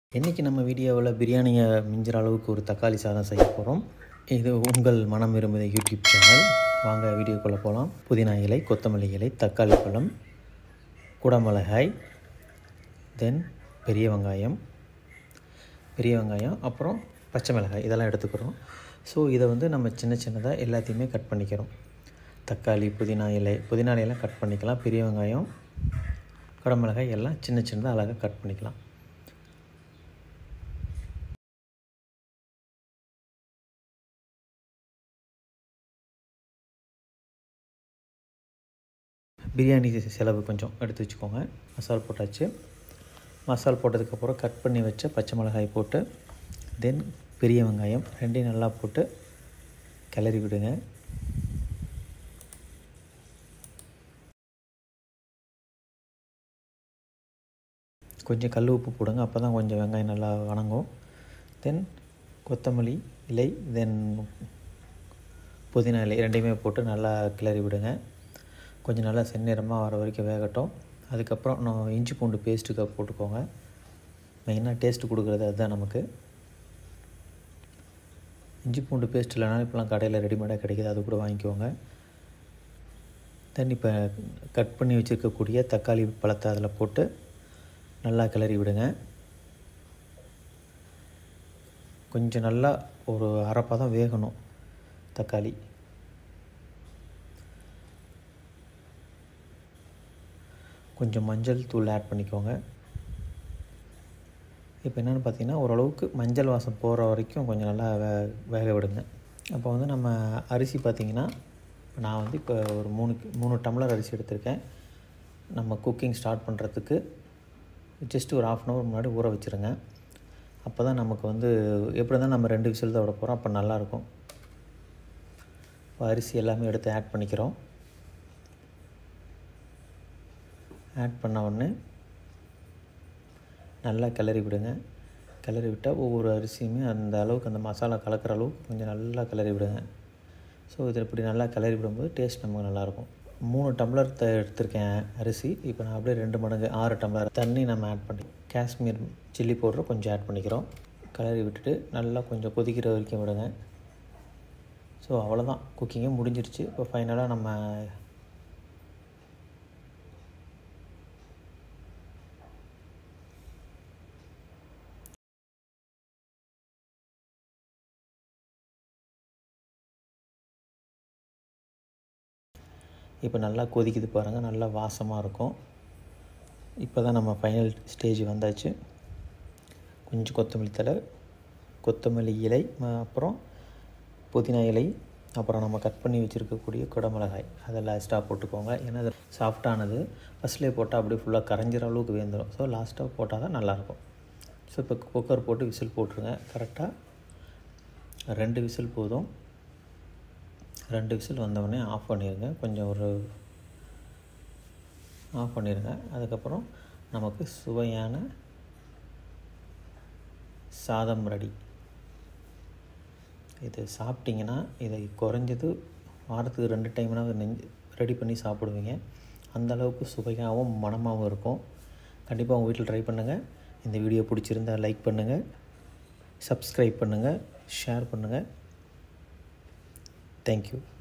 இன்றைக்கி நம்ம வீடியோவில் பிரியாணியை மிஞ்சுற அளவுக்கு ஒரு தக்காளி சாதம் செய்ய போகிறோம் இது உங்கள் மனம் விரும்புத யூடியூப் சேனல் வாங்க வீடியோக்குள்ளே போகலாம் புதினா இலை கொத்தமல்லி இலை தக்காளி பழம் குடமிளகாய் தென் பெரிய வெங்காயம் பெரிய வெங்காயம் அப்புறம் பச்சை மிளகாய் இதெல்லாம் எடுத்துக்கிறோம் ஸோ இதை வந்து நம்ம சின்ன சின்னதாக எல்லாத்தையுமே கட் பண்ணிக்கிறோம் தக்காளி புதினா இலை புதினா இலையெல்லாம் கட் பண்ணிக்கலாம் பெரிய வெங்காயம் குடமிளகாய் எல்லாம் சின்ன சின்னதாக அழகாக கட் பண்ணிக்கலாம் பிரியாணி செலவு கொஞ்சம் எடுத்து வச்சுக்கோங்க மசால் போட்டாச்சு மசால் போட்டதுக்கப்புறம் கட் பண்ணி வச்ச பச்சை மிளகாய் போட்டு தென் பெரிய வெங்காயம் ரெண்டையும் நல்லா போட்டு கிளறி விடுங்க கொஞ்சம் கல் உப்பு போடுங்க அப்போ தான் கொஞ்சம் வெங்காயம் நல்லா வணங்கும் தென் கொத்தமல்லி இலை தென் புதினா இலை ரெண்டையுமே போட்டு நல்லா கிளறி விடுங்க கொஞ்சம் நல்லா செந்நிறமாக வர வரைக்கும் வேகட்டும் அதுக்கப்புறம் நான் இஞ்சி பூண்டு பேஸ்ட்டுக்கு போட்டுக்கோங்க மெயினாக டேஸ்ட்டு கொடுக்குறது அதுதான் நமக்கு இஞ்சி பூண்டு பேஸ்ட் இல்லைனாலும் இப்போலாம் கடையில் ரெடிமேடாக கிடைக்கிது அது கூட வாங்கிக்கோங்க தென் இப்போ கட் பண்ணி வச்சுருக்கக்கூடிய தக்காளி பழத்தை அதில் போட்டு நல்லா கிளறி விடுங்க கொஞ்சம் நல்லா ஒரு அரைப்பதம் வேகணும் தக்காளி கொஞ்சம் மஞ்சள் தூள் ஆட் பண்ணிக்கோங்க இப்போ என்னென்னு பார்த்தீங்கன்னா ஓரளவுக்கு மஞ்சள் வாசம் போகிற வரைக்கும் கொஞ்சம் நல்லா வே வேக விடுங்க அப்போ வந்து நம்ம அரிசி பார்த்திங்கன்னா நான் வந்து இப்போ ஒரு மூணு மூணு டம்ளர் அரிசி எடுத்திருக்கேன் நம்ம குக்கிங் ஸ்டார்ட் பண்ணுறதுக்கு ஜஸ்ட் ஒரு ஆஃப் அன் ஹவர் முன்னாடி ஊற வச்சுருங்க அப்போ தான் நமக்கு வந்து எப்படி தான் நம்ம ரெண்டு விசில் தான் விட போகிறோம் அப்போ நல்லாயிருக்கும் அரிசி எல்லாமே எடுத்து ஆட் பண்ணிக்கிறோம் ஆட் பண்ண உடனே நல்லா கிளறி விடுங்க கிளறி விட்டால் ஒவ்வொரு அரிசியுமே அந்த அளவுக்கு அந்த மசாலா கலக்கிற அளவுக்கு கொஞ்சம் நல்லா கிளறி விடுங்க ஸோ இதில் இப்படி நல்லா கிளறி விடும்போது டேஸ்ட் நமக்கு நல்லாயிருக்கும் மூணு டம்ளர் த எடுத்திருக்கேன் அரிசி இப்போ நான் அப்படியே ரெண்டு மடங்கு ஆறு டம்ளர் தண்ணி நம்ம ஆட் பண்ணி காஷ்மீர் சில்லி பவுடர் கொஞ்சம் ஆட் பண்ணிக்கிறோம் கிளறி விட்டுட்டு நல்லா கொஞ்சம் கொதிக்கிற வரைக்கும் விடுங்க ஸோ அவ்வளோதான் குக்கிங்கே முடிஞ்சிருச்சு இப்போ ஃபைனலாக நம்ம இப்போ நல்லா கொதிக்குது பாருங்கள் நல்லா வாசமாக இருக்கும் இப்போ தான் நம்ம ஃபைனல் ஸ்டேஜ் வந்தாச்சு கொஞ்சம் கொத்தமல்லி தலை கொத்தமல்லி இலை அப்புறம் புதினா இலை அப்புறம் நம்ம கட் பண்ணி வச்சுருக்கக்கூடிய குடமிளகாய் அதை லாஸ்ட்டாக போட்டுக்கோங்க ஏன்னா அது சாஃப்டானது ஃபஸ்ட்லேயே போட்டால் அப்படியே ஃபுல்லாக கரைஞ்சிற அளவுக்கு வேந்துடும் ஸோ லாஸ்ட்டாக போட்டால் தான் நல்லாயிருக்கும் ஸோ இப்போ குக்கர் போட்டு விசில் போட்டுருங்க கரெக்டாக ரெண்டு விசில் போதும் ரெண்டு விசில் வந்தவுடனே ஆஃப் பண்ணிடுங்க கொஞ்சம் ஒரு ஆஃப் பண்ணிடுங்க அதுக்கப்புறம் நமக்கு சுவையான சாதம் ரெடி இது சாப்பிட்டிங்கன்னா இதை குறைஞ்சது வாரத்துக்கு ரெண்டு டைம்னாவது நெஞ்சு ரெடி பண்ணி சாப்பிடுவீங்க அந்த அளவுக்கு சுவையாகவும் மனமாகவும் இருக்கும் கண்டிப்பாக உங்கள் வீட்டில் ட்ரை பண்ணுங்கள் இந்த வீடியோ பிடிச்சிருந்தால் லைக் பண்ணுங்கள் சப்ஸ்கிரைப் பண்ணுங்கள் ஷேர் பண்ணுங்கள் தேங்க்யூ